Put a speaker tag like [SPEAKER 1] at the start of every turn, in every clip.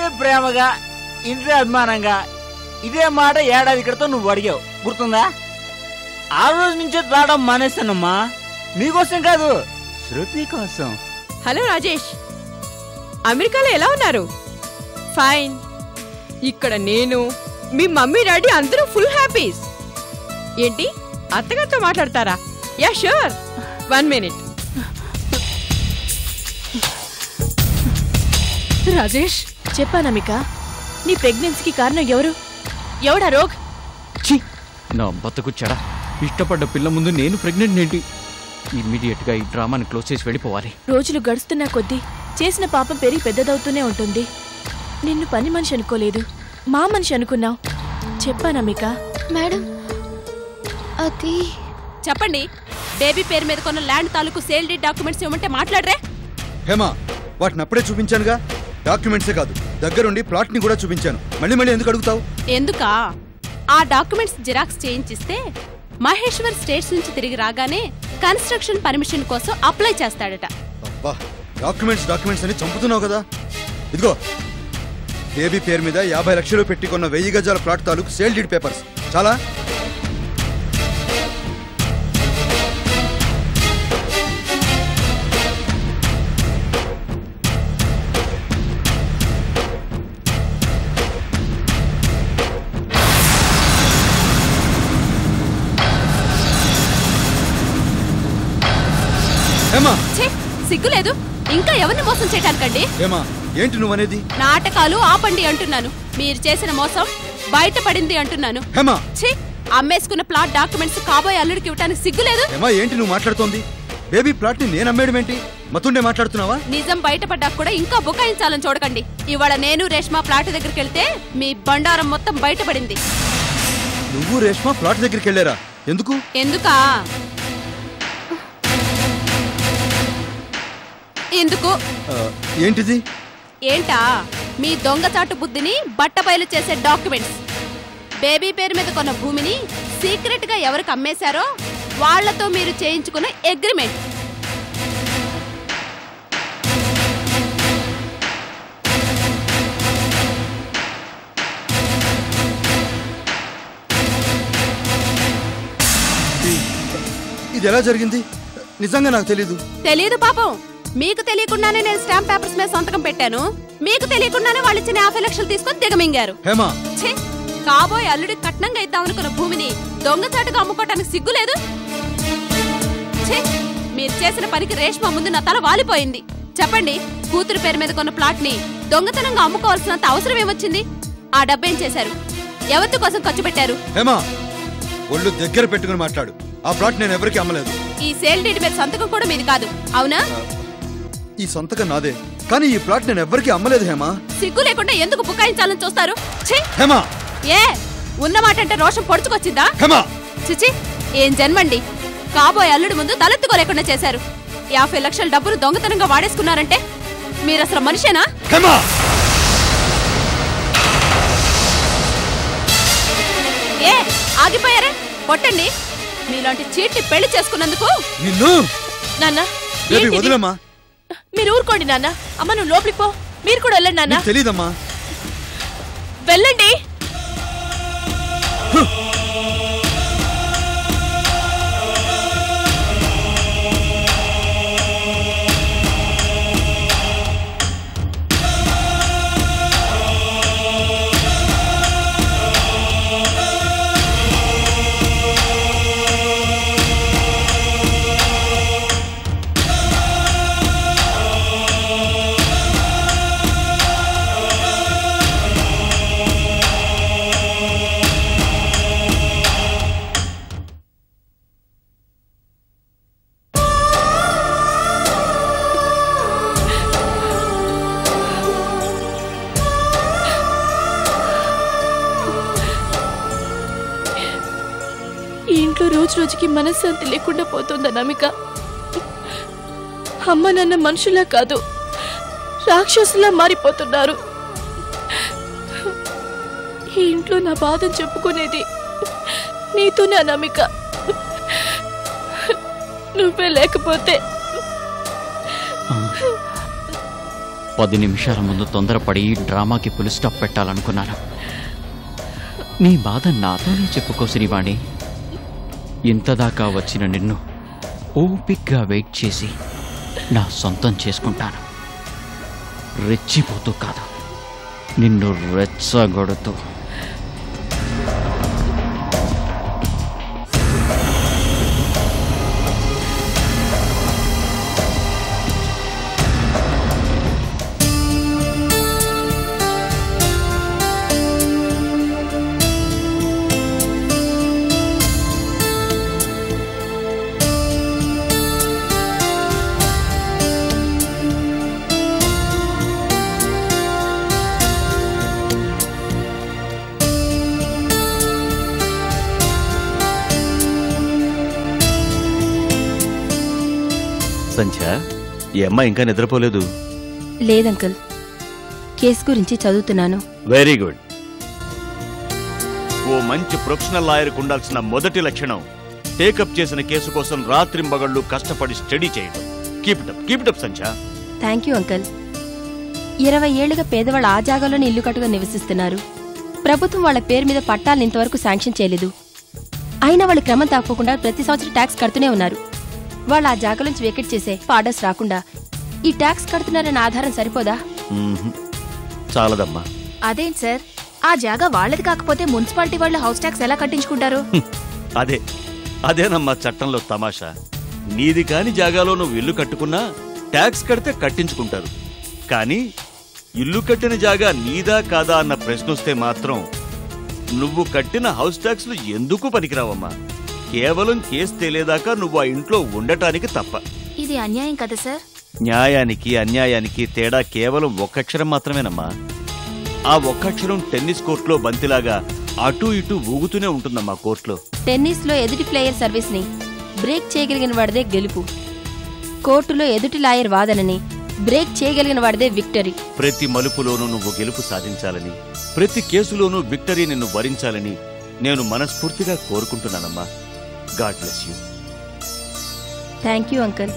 [SPEAKER 1] ప్రేమగా ఇంతే అభిమానంగా ఇదే మాట ఏడాది క్రితం నువ్వు అడిగావు గుర్తుందా ఆ రోజు నుంచే తాగడం మానేశానమ్మా నీకోసం కాదు శృతి కోసం
[SPEAKER 2] హలో రాజేష్ అమెరికాలో ఎలా ఉన్నారు ఫైన్ ఇక్కడ నేను మీ మమ్మీ డాడీ అందరూ ఫుల్ హ్యాపీస్ ఏంటి అత్తగారితో మాట్లాడతారా yeah sure one minute
[SPEAKER 3] Rajesh చెప్పానమిక నీ ప్రెగ్నెన్సీకి కారణం ఎవరు ఎవడా రోగ్
[SPEAKER 4] ఛీ నా బతుకు చెడ ఇష్టపడ్డ పిల్ల ముందు నేను ప్రెగ్నెంట్ ఏంటి ఇమ్మీడియట్ గా ఈ డ్రామాని క్లోజ్ చేసి వెళ్ళిపోవాలి
[SPEAKER 3] రోజులు గడుస్తున్నా కొద్దీ చేసిన పాపం పెరిగి పెద్దదవుతూనే ఉంటుంది నిన్ను పని మనిషి అనుకోలేదు మా మనిషి అనుకున్నావు చెప్పానమిక
[SPEAKER 5] మేడం అది
[SPEAKER 2] చెప్పండి బేబీ పేరు మీద కొన్న ల్యాండ్ తాలూకు సేల్ డీడ్ డాక్యుమెంట్స్ ఇవ్వమంటే మాట్లాడరే
[SPEAKER 6] హేమా వాటిని అప్పుడే చూపించానుగా డాక్యుమెంట్సే కాదు దగ్గరుండి ప్లాట్ని కూడా చూపించాను మళ్ళీ మళ్ళీ ఎందుకు అడుగుతావు
[SPEAKER 2] ఎందుకా ఆ డాక్యుమెంట్స్ జిరాక్స్ చేయించిస్తే మహేశ్వర్ స్టేట్స్ నుంచి తిరిగి రాగానే కన్స్ట్రక్షన్ పర్మిషన్ కోసం అప్లై చేస్తాడట
[SPEAKER 6] అబ్బా డాక్యుమెంట్స్ డాక్యుమెంట్స్ అని చంపుతున్నావు కదా ఇదిగో బేబీ పేరు మీద యాభై లక్షలు పెట్టి కొన్న వెయ్యి గజాల ప్లాట్ తాలూకు సేల్ డీడ్ పేపర్స్ చాలా హేమా
[SPEAKER 2] ఛే సిగ్గులేదు ఇంకా ఎవరిని మోసం చేయడానికండి
[SPEAKER 6] హేమా ఏంటి నువ్వనేది
[SPEAKER 2] నాటకాలు ఆపండి అంటున్నాను మీరు చేసిన మోసం బయటపడింది అంటున్నాను
[SPEAKER 6] హేమా
[SPEAKER 2] ఛీ అమ్మేసుకున్న ప్లాట్ డాక్యుమెంట్స్ కాబోయే అల్లుడికి ఇవ్వడానికి సిగ్గులేదు
[SPEAKER 6] హేమా ఏంటి నువ్వు మాట్లాడుతోంది బేబీ ప్లాట్ ని నేను అమ్మేయడం ఏంటి మతుండే మాట్లాడుతున్నావా
[SPEAKER 2] నిజం బయటపడ్డాక కూడా ఇంకా బుకాయించాలని చూడకండి ఇవాళ నేను రేష్మా ప్లాట్ దగ్గరికి వెళ్తే మీ బండారం మొత్తం బయటపడింది
[SPEAKER 6] నువ్వు రేష్మా ప్లాట్ దగ్గరికి వెళ్ళారా ఎందుకు
[SPEAKER 2] ఎందుకా ఎందుకు
[SPEAKER 6] ఆ, ఏంటిది
[SPEAKER 2] ఏంటా మీ దొంగచాటు బుద్ధిని బట్టబయలు చేసే డాక్యుమెంట్స్ బేబీ పేరు మీద కొన్న భూమిని సీక్రెట్ గా ఎవరికి అమ్మేశారో వాళ్లతో మీరు చేయించుకున్న అగ్రిమెంట్
[SPEAKER 6] ఇది ఎలా జరిగింది నిజంగా నాకు తెలీదు
[SPEAKER 2] తెలియదు పాపం మీకు తెలియకుండానే నేను స్టాంప్ పేపర్స్ మీద సంతకం పెట్టాను మీకు తెలియకుండానే వాళ్ళు ఇచ్చిన యాభై లక్షలు తీసుకొని దిగమింగారు
[SPEAKER 6] హేమా
[SPEAKER 2] ఛే కాబోయే అల్లుడి కట్నంగా ఇద్దామనుకున్న భూమిని దొంగచాటుగా అమ్ముకోవటానికి సిగ్గులేదు ఛే మీరు చేసిన పనికి రేష్మ ముందు నా తల వాలిపోయింది చెప్పండి కూతురు పేరు మీద కొన్న ప్లాట్ ని దొంగతనంగా అమ్ముకోవాల్సినంత అవసరం ఏమొచ్చింది ఆ డబ్బేం చేశారు ఎవరి కోసం ఖర్చు పెట్టారు
[SPEAKER 6] హేమా ఒళ్ళు దగ్గర పెట్టుకుని మాట్లాడు ఆ ప్లాట్ నేను ఎవరికి అమ్మలేదు
[SPEAKER 2] ఈ సేల్ డీడ్ మీద సంతకం కూడా మీది కాదు అవునా
[SPEAKER 6] ఈ సంతకం నాదే కానీ ఈ ప్లాట్ నేను ఎవరికి అమ్మలేదు హేమా
[SPEAKER 2] సిగ్గు లేకుండా ఎందుకు బుకాయించాలని చూస్తారు ఛీ
[SPEAKER 6] హేమా
[SPEAKER 2] ఏ ఉన్న మాట అంటే రోషం పొడుచుకొచ్చిందా
[SPEAKER 6] హేమా
[SPEAKER 2] చిచి ఏం జన్మండి కాబోయే అల్లుడి ముందు తలెత్తుకోలేకుండా చేశారు యాభై లక్షల డబ్బులు దొంగతనంగా వాడేసుకున్నారంటే మీరు అసలు మనిషేనా
[SPEAKER 6] హేమా
[SPEAKER 2] ఏ ఆగిపోయారే కొట్టండి మీలాంటి చీటి పెళ్లి చేసుకున్నందుకు
[SPEAKER 6] నిన్ను
[SPEAKER 3] నాన్న
[SPEAKER 6] బేబీ
[SPEAKER 3] ఏంటిది?
[SPEAKER 6] వదిలేమ్మా
[SPEAKER 3] మీరు ఊరుకోండి నాన్న అమ్మ నువ్వు లోపలికి పో మీరు కూడా వెళ్ళండి నాన్న
[SPEAKER 6] నీకు తెలీదమ్మా
[SPEAKER 3] వెళ్ళండి ఈ ఇంట్లో రోజు రోజుకి మనశ్శాంతి లేకుండా పోతుందా నమిక అమ్మ నాన్న మనుషులా కాదు రాక్షసులా మారిపోతున్నారు ఈ ఇంట్లో నా బాధను చెప్పుకునేది నీతో నా నమిక నువ్వే లేకపోతే
[SPEAKER 4] పది నిమిషాల ముందు తొందరపడి ఈ డ్రామాకి పులి స్టాప్ పెట్టాలనుకున్నాను నీ బాధ నాతోనే చెప్పుకో శ్రీవాణి ఇంతదాకా వచ్చిన నిన్ను ఓపిక్గా వెయిట్ చేసి నా సొంతం చేసుకుంటాను రెచ్చిపోతూ కాదు నిన్ను రెచ్చగొడుతూ
[SPEAKER 7] సంధ్య ఈ అమ్మాయి ఇంకా నిద్రపోలేదు
[SPEAKER 8] లేదంకుల్ కేసు గురించి చదువుతున్నాను
[SPEAKER 7] వెరీ గుడ్ ఓ మంచి ప్రొఫెషనల్ లాయర్కు ఉండాల్సిన మొదటి లక్షణం టేకప్ చేసిన కేసు కోసం రాత్రింబగళ్ళు కష్టపడి స్టడీ చేయడం keep it up keep it up Sandhya
[SPEAKER 8] thank you uncle ఇరవై ఏళ్లుగా పేదవాళ్ళు ఆ జాగాలోనే ఇల్లు కట్టుగా నివసిస్తున్నారు ప్రభుత్వం వాళ్ళ పేరు మీద పట్టాలను ఇంతవరకు శాంక్షన్ చేయలేదు అయినా వాళ్ళు క్రమం తప్పకుండా ప్రతి సంవత్సరం ట్యాక్స్ కడుతూనే ఉన్నారు వాళ్ళు ఆ జాగా నుంచి వెకెట్ చేసే ఆర్డర్స్ రాకుండా ఈ ట్యాక్స్ కడుతున్నారన్న ఆధారం సరిపోదా
[SPEAKER 7] మ్మ్హ్. చాలదమ్మా
[SPEAKER 3] అదేంటి సార్ ఆ జాగా వాళ్ళది కాకపోతే మున్సిపాలిటీ వాళ్ళు హౌస్ ట్యాక్స్ ఎలా కట్టించుకుంటారు
[SPEAKER 7] హ్మ్. అదే అదేనమ్మా చట్టంలో తమాషా నీది కాని జాగాలో నువ్వు ఇల్లు కట్టుకున్నా ట్యాక్స్ కడితే కట్టించుకుంటారు కానీ ఇల్లు కట్టిన జాగా నీదా కాదా అన్న ప్రశ్న వస్తే మాత్రం నువ్వు కట్టిన హౌస్ ట్యాక్స్లు ఎందుకు పనికిరావమ్మా కేవలం కేసు తేలేదాకా నువ్వు ఆ ఇంట్లో ఉండటానికి తప్ప
[SPEAKER 3] ఇది అన్యాయం కదా సార్
[SPEAKER 7] న్యాయానికి అన్యాయానికి తేడా కేవలం ఒక్కక్షరం మాత్రమేనమ్మా ఆ ఒక్కక్షరం టెన్నిస్ కోర్టులో బంతిలాగా అటూ ఇటూ ఊగుతూనే ఉంటుందమ్మా కోర్టులో
[SPEAKER 8] టెన్నిస్ లో ఎదుటి ప్లేయర్ సర్వీస్ ని బ్రేక్ చేయగలిగిన వాడిదే గెలుపు కోర్టులో ఎదుటి లాయర్ వాదనని బ్రేక్ చేయగలిగిన వాడిదే విక్టరీ
[SPEAKER 7] ప్రతి మలుపులోనూ నువ్వు గెలుపు సాధించాలని ప్రతి కేసులోనూ విక్టరీ నిన్ను వరించాలని నేను మనస్ఫూర్తిగా కోరుకుంటున్నానమ్మా god bless you
[SPEAKER 8] thank you uncle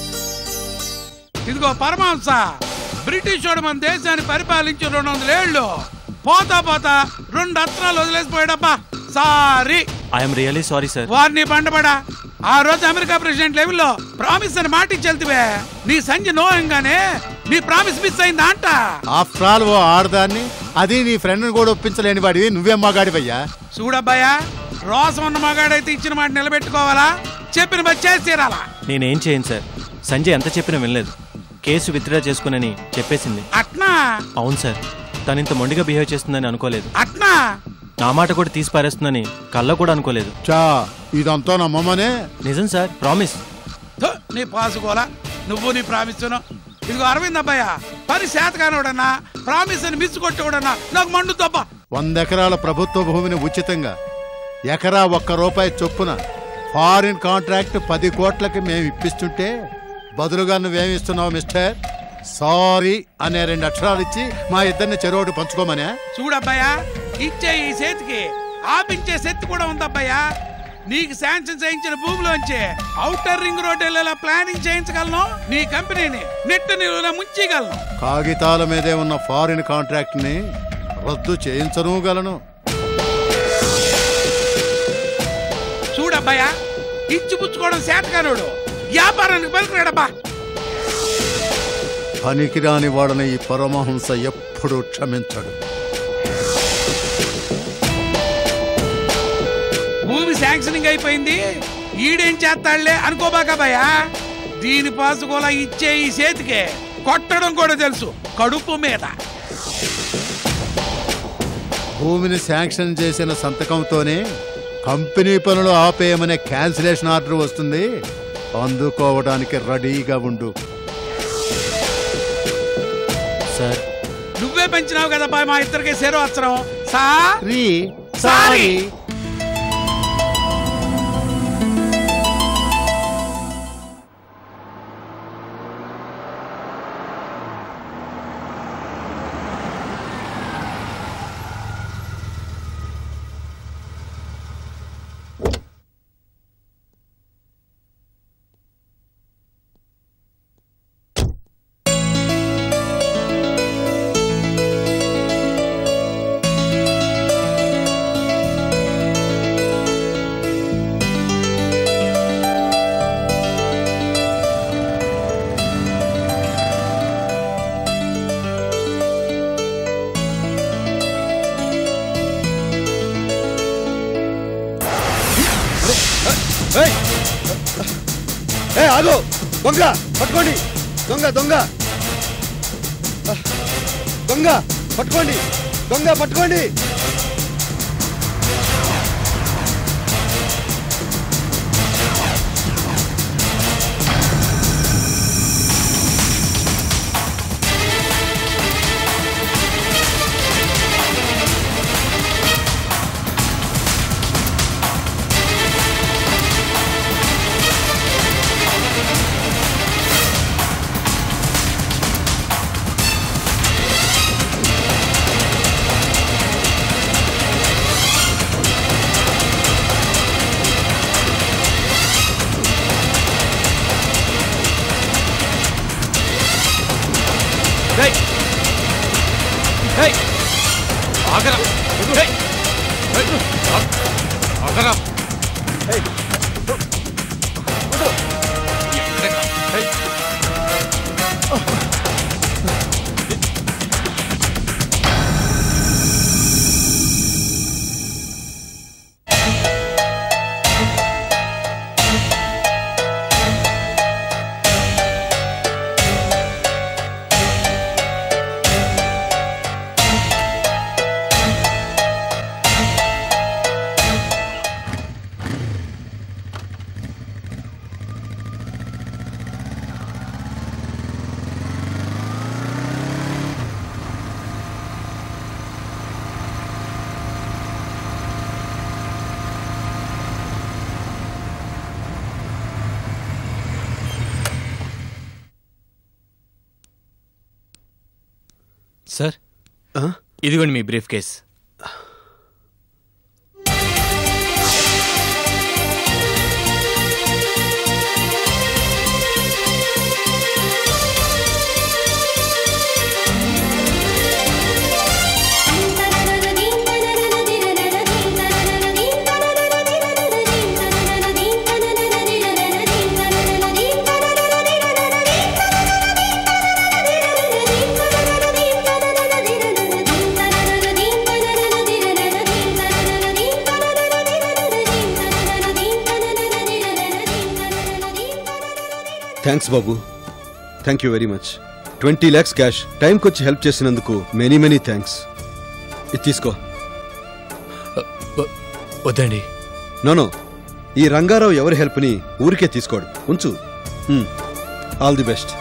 [SPEAKER 9] ఇదిగో పరమాంస బ్రిటిష్ వాడు మన దేశాన్ని పరిపాలించి రెండు వందల ఏళ్ళు పోతా పోతా రెండు అస్త్రాలు వదిలేసిపోయాడబ్బా sorry
[SPEAKER 10] I'm really sorry sir
[SPEAKER 9] వారిని బండబడా ఆ రోజు అమెరికా ప్రెసిడెంట్ లెవెల్లో ప్రామిస్ అని మాట ఇచ్చెళ్తివే నీ సంజ నోయంగానే నీ ప్రామిస్ మిస్ అయిందా అంట
[SPEAKER 11] ఆఫ్టర్ ఆల్ ఓ ఆడదాన్ని అది నీ ఫ్రెండ్ కూడా ఒప్పించలేని వాడివి నువ్వేం మగాడివయ్యా
[SPEAKER 9] చూడబ్బాయా రోసం ఉన్న మగాడైతే ఇచ్చిన మాట నిలబెట్టుకోవాలా చెప్పిన పని చేసి తీరాలా
[SPEAKER 10] నేనేం చేయను సార్ సంజయ్ ఎంత చెప్పినా వినలేదు కేసు విత్డ్రా చేసుకునని చెప్పేసింది
[SPEAKER 9] అట్నా
[SPEAKER 10] అవును సార్ తను ఇంత మొండిగా బిహేవ్ చేస్తుందని అనుకోలేదు
[SPEAKER 9] అట్నా
[SPEAKER 10] నా మాట కూడా తీసి పారేస్తుందని కళ్ళ కూడా అనుకోలేదు
[SPEAKER 11] చా ఇదంతా నమ్మమనే
[SPEAKER 10] నిజం సార్ ప్రామిస్
[SPEAKER 9] థు, నీ పాసుకోలా నువ్వు నీ ప్రామిస్ను ఇదిగో అరవింద్ అబ్బాయ పని శాతకానోడన్నా ప్రామిస్ అని మిస్ కొట్టేవాడన్నా నాకు మండు తప్ప
[SPEAKER 11] వంద ఎకరాల ప్రభుత్వ భూమిని ఉచితంగా ఎకరా ఒక్క రూపాయి చొప్పున ఫారిన్ కాంట్రాక్ట్ పది కోట్లకి మేము ఇప్పిస్తుంటే బదులుగా నువ్వేమిస్తున్నావు మిస్టర్ సారీ అనే రెండు అక్షరాలు ఇచ్చి మా ఇద్దరిని చెరోటి పంచుకోమనే
[SPEAKER 9] చూడబ్బాయా ఇచ్చే ఈ చేతికి ఆపించే శక్తి కూడా ఉందబ్బాయా నీకు శాంక్షన్ చేయించిన భూమిలోంచి ఔటర్ రింగ్ రోడ్ వెళ్ళేలా ప్లానింగ్ చేయించగలను నీ కంపెనీని నెట్ నిలువన ముంచగలను
[SPEAKER 11] కాగితాల మీదే ఉన్న ఫారిన్ కాంట్రాక్ట్ ని రద్దు చేయించను గలను
[SPEAKER 9] చూడబ్బాయా ఇచ్చి పుచ్చుకోవడం శాతకానుడు వ్యాపారానికి పలికినాడబ్బా
[SPEAKER 11] పనికిరాని వాడని ఈ పరమహంస ఎప్పుడూ క్షమించడు
[SPEAKER 9] భూమి శాంక్షనింగ్ అయిపోయింది ఈడేం చేస్తాడులే అనుకోబాక భయ్యా దీని పాసుకోలా ఇచ్చే ఈ చేతికే కొట్టడం కూడా తెలుసు కడుపు మీద
[SPEAKER 11] భూమిని శాంక్షన్ చేసిన సంతకంతోనే కంపెనీ పనులు ఆపేయమనే క్యాన్సిలేషన్ ఆర్డర్ వస్తుంది అందుకోవడానికి రెడీగా ఉండు
[SPEAKER 10] సార్
[SPEAKER 9] నువ్వే పెంచినావు కదా బాయ్ మా ఇద్దరికి శరో అచ్చరం సా
[SPEAKER 11] రీ
[SPEAKER 9] సారీ
[SPEAKER 6] ఆగో దొంగ పట్టుకోండి దొంగ దొంగ ఆ, దొంగ పట్టుకోండి దొంగ పట్టుకోండి
[SPEAKER 10] రేయ్! రేయ్! ఆగరా! రేయ్! రేయ్! ఆగ్- ఆగరా! ఎక్కడికా? రేయ్! సార్ ఇదిగోండి మీ బ్రీఫ్ కేస్
[SPEAKER 6] థ్యాంక్స్ బాబు thank you very much twenty lakhs cash టైంకి వచ్చి హెల్ప్ చేసినందుకు మెనీ మెనీ థ్యాంక్స్ ఇది తీసుకో
[SPEAKER 10] వద్దండి
[SPEAKER 6] నోనో ఈ రంగారావు ఎవరి హెల్ప్ని ఊరికే తీసుకోడు ఉంచు ఆల్ ది బెస్ట్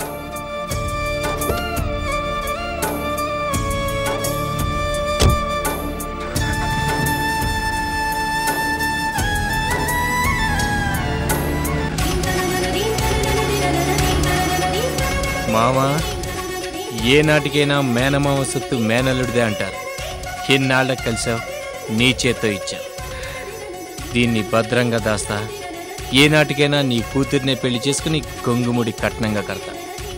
[SPEAKER 10] మావా ఏ నాటికైనా మేనమామ సొత్తు మేనల్లుడిదే అంటారు ఎన్నాళ్ళకి కలిసావు నీ చేత్తో ఇచ్చావు దీన్ని భద్రంగా దాస్తా ఏ నాటికైనా నీ కూతుర్నే పెళ్లి చేసుకుని కొంగుముడి కట్నంగా కడతా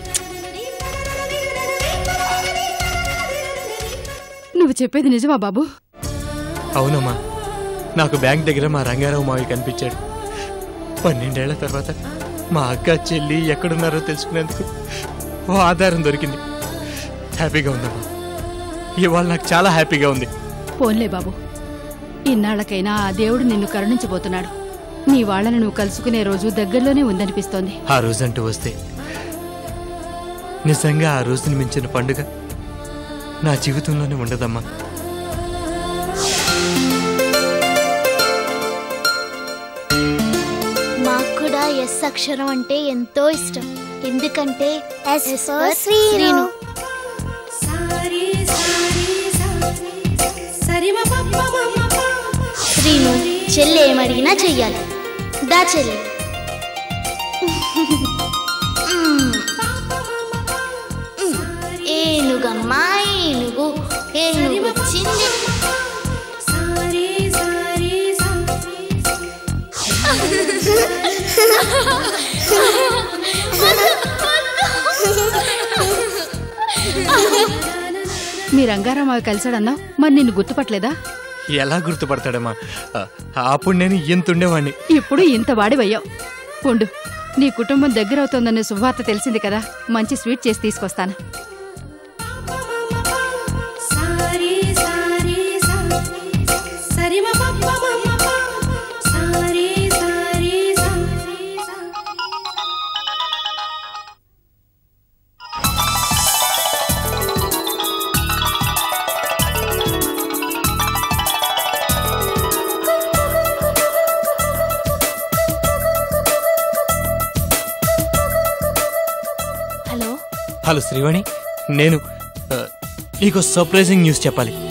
[SPEAKER 2] నువ్వు చెప్పేది నిజమా బాబు
[SPEAKER 10] అవునమ్మా నాకు బ్యాంక్ దగ్గర మా రంగారావు మావి కనిపించాడు పన్నెండేళ్ల తర్వాత మా అక్క చెల్లి ఎక్కడున్నారో తెలుసుకునేందుకు ఓ ఆధారం దొరికింది హ్యాపీగా ఉందమ్మా ఇవాళ నాకు చాలా హ్యాపీగా ఉంది
[SPEAKER 2] పోన్లే బాబు ఇన్నాళ్లకైనా ఆ దేవుడు నిన్ను కరుణించబోతున్నాడు నీ వాళ్ళని నువ్వు కలుసుకునే రోజు దగ్గరలోనే ఉందనిపిస్తోంది
[SPEAKER 10] ఆ రోజంటూ వస్తే నిజంగా ఆ రోజుని మించిన పండుగ నా జీవితంలోనే ఉండదమ్మా
[SPEAKER 5] మాకు కూడా ఎస్ అక్షరం అంటే ఎంతో ఇష్టం ఎందుకంటే ఎస్ ఫర్ శ్రీను శ్రీను చెల్లి ఏమడిగినా చెయ్యాలి దా చెల్లి ఏనుగమ్మా ఏనుగు ఏనుగు వచ్చింది
[SPEAKER 2] మీ రంగారావు అవి కలిశాడన్నావు మరి నిన్ను గుర్తుపట్టలేదా
[SPEAKER 10] ఎలా గుర్తుపడతాడమ్మా ఆ, అప్పుడు నేను ఇంత ఉండేవాడిని
[SPEAKER 2] ఇప్పుడు ఇంత వాడివయ్యావు ఉండు నీ కుటుంబం దగ్గరవుతోందనే శుభవార్త తెలిసింది కదా మంచి స్వీట్ చేసి తీసుకొస్తాను
[SPEAKER 10] హలో శ్రీవాణి నేను ఆ, నీకు సర్ప్రైజింగ్ న్యూస్ చెప్పాలి